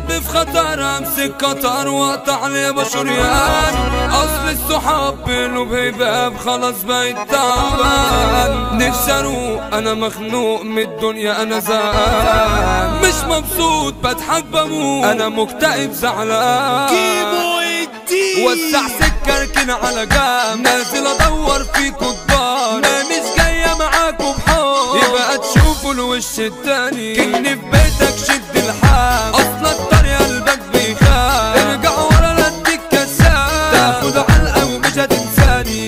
قلبي في خطر امسك قطر واقطع لي بشريان اصل الصحاب بينه بهباب خلاص بقيت تعبان نفسي اروق انا مخنوق من الدنيا انا زهقان مش مبسوط بضحك بموت انا مكتئب زعلان كيمو الدين وسع سكة اركن على جنب نازل ادور فيكوا كبار ما مش جاية معاكوا بحار يبقى تشوفوا الوش التاني كني في بيتك شد الحام اصلا الطريق قلبك بيخاف ارجع ورا لا اديك كسام تاخد علقة ومش هتنساني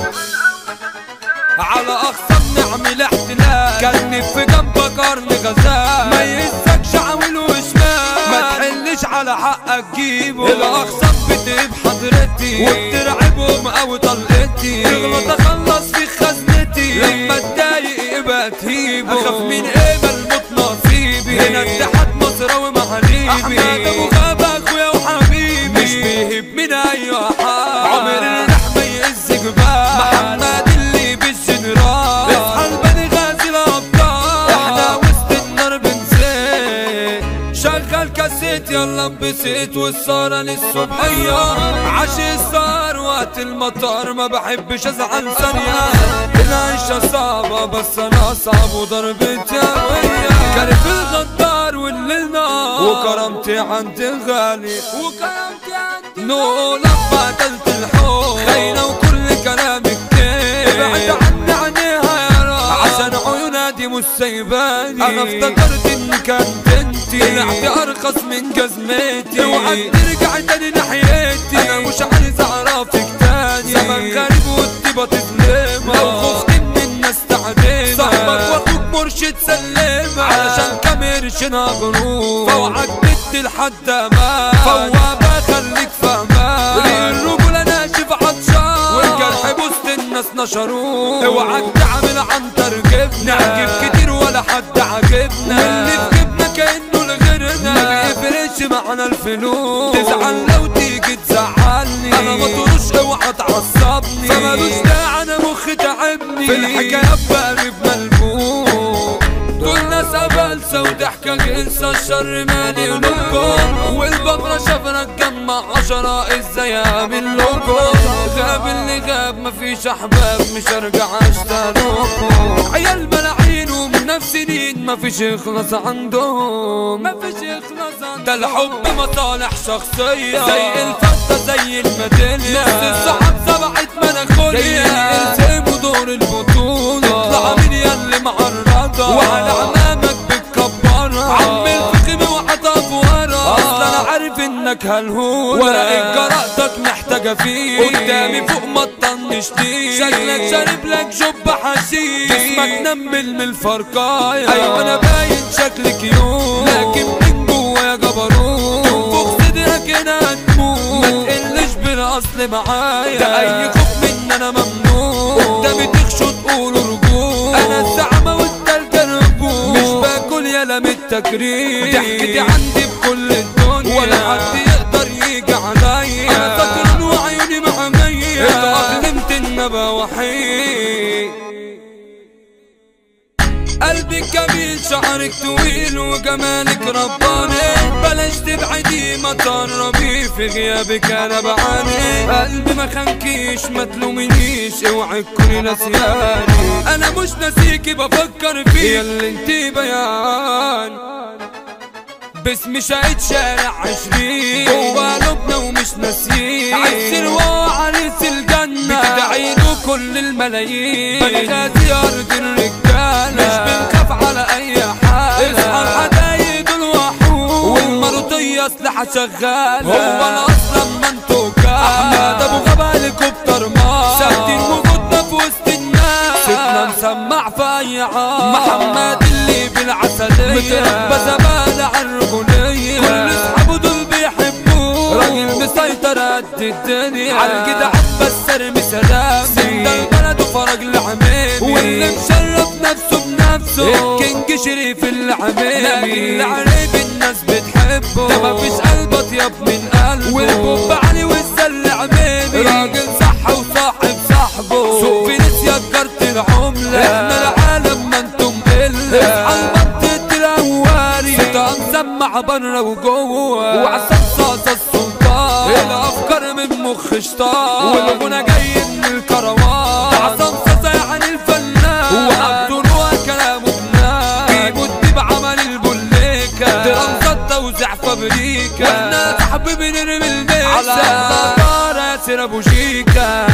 على اقصى نعمل احتلال كان في جنبك قرن غزال ما يهزكش عامل وشمال ما تحلش على حقك جيبه الاقسام بتجيب حضرتي وبترعبهم او طلقتي تغلط اخلص في خزنتي لما اتضايق يبقى تهيبه اخاف من ايه الموت نصيبي هنا اتحاد مصراوي مع حبيبي احمد ابو غابة اخويا وحبيبي مش بيهب من اي حال عمر الريح ما يهز جبال محمد اللي بالجنرال اصحى البني غازي الابطال احنا وسط النار بنزيد شغل كاسيت يلا انبسط والسهرة للصبحية عشي السهر وقت المطار ما بحبش ازعل ثانية العيشة صعبة بس انا صعب وضربتي قوية كارف الغدار والليل نار وكرامتي عندي غالي وكرامتي عندي نو لما قتلت الحب خاينة وكل كلامك كتير ابعد عني عينيها يا رب عشان عيونها دي مش سايباني انا افتكرت ان كانت انتي طلعت ارخص من جزمتي اوعى ترجعي تاني ناحيتي انا مش عايز اعرفك تاني زمان غريب والطيبة تظلمها لو خفت من الناس تعدمها صاحبك واخوك مرشد سلمها علشان كام قرشنا غروب فوعك بنت لحد ما فوابة خليك فاهمان الرجولة ناشف عطشان والجرح بوسط الناس نشروه اوعك تعمل عنتر جبنا نعجب كتير ولا حد عاجبنا اللي في جبنا كأنه لغيرنا ما بيفرقش معانا الفلوس تزعل لو تيجي تزعلني انا ما تروش اوعى تعصبني فمالوش داعي انا مخي تعبني في الحكايات بقلب ملبوس دول ناس قبلسة وضحكة جنسة الشر مالي قلوبكم والببرة شفرة تجمع عشرة ازاي اعمل لكم غاب اللي غاب مفيش احباب مش ارجع اشتغلكم عيال ملاعين ومنافسين مفيش يخلص عندهم مفيش يخلص عندهم ده الحب مصالح شخصية زي الفتة زي الميدالية نص الصحاب سبعت مناخولية التزموا دور البطولة اطلع من ياللي معرضة وعلى عمامك بتكبرها عم الفخم وحطف ورا اصلا انا عارف انك هالهولة ورقة جرأتك محتاجة فيه قدامي فوق ما تطنشتيش شكلك شارب لك جب حشيش جسمك نمل من الفرقاية ايوه انا باين شكلك يوم لكن من جوايا جبروت تنفخ صدرك هنا هتموت ما تقلش بالاصل معايا ده اي خوف من انا ممنوع قدامي تخشوا تقولوا رجوع انا الزعمة والتلج الرجوع مش باكل يالا من التكريم ضحكتي عندي بكل الدنيا ولا حد يقدر يجي عليا انا سكران وعيوني محمية اتأقلمت ان ابقى وحيد قلبك جميل شعرك طويل وجمالك رباني بلاش تبعدي ما تقربي في غيابك انا بعاني قلبي ما خانكيش ما تلومنيش اوعي تكوني نسياني انا مش ناسيكي بفكر فيك يا اللي انتي بيان باسم شاهد شارع عشرين جوا قلوبنا ومش ناسيين عسل وعريس الجنة بتدعي له كل الملايين بنغازي أرض الرجالة مش بنخاف على أي حال اصحى الحدايق الوحوش والمرضية أسلحة شغالة هو أنا أصلا ما انتو أحمد أبو غابة هليكوبتر مار ثابتين وجودنا في وسط الناس صوتنا مسمع في أي عام محمد اللي بالعسلية متربى زبالة على الرجولية كل اصحابه دول بيحبوه راجل مسيطر قد الدنيا عالجدع بس ارمي سلام سند البلد وفرج العميد واللي مشرف نفسه بنفسه الكينج شريف العميد لكن العريب الناس بتحبه ده مفيش قلب اطيب من قلبه والبوب علي والسل عميمي راجل صح وصاحب صاحبه سوق في ناس يكرت العملة احنا العالم ما انتم قلة على المنطقة الاولي ستة مسمع بره وجوه وعصام صاصة السلطان الافكار من مخ شطان والغنى جاي من الكروان عصام صاصة يعني الفنان وعبد الوهاب كلامه جنان جيبوا الديب عمل البوليكا درام صد توزيع فابريكا واحنا صاحبي بنرمي الميسا على ياسر ابو شيكا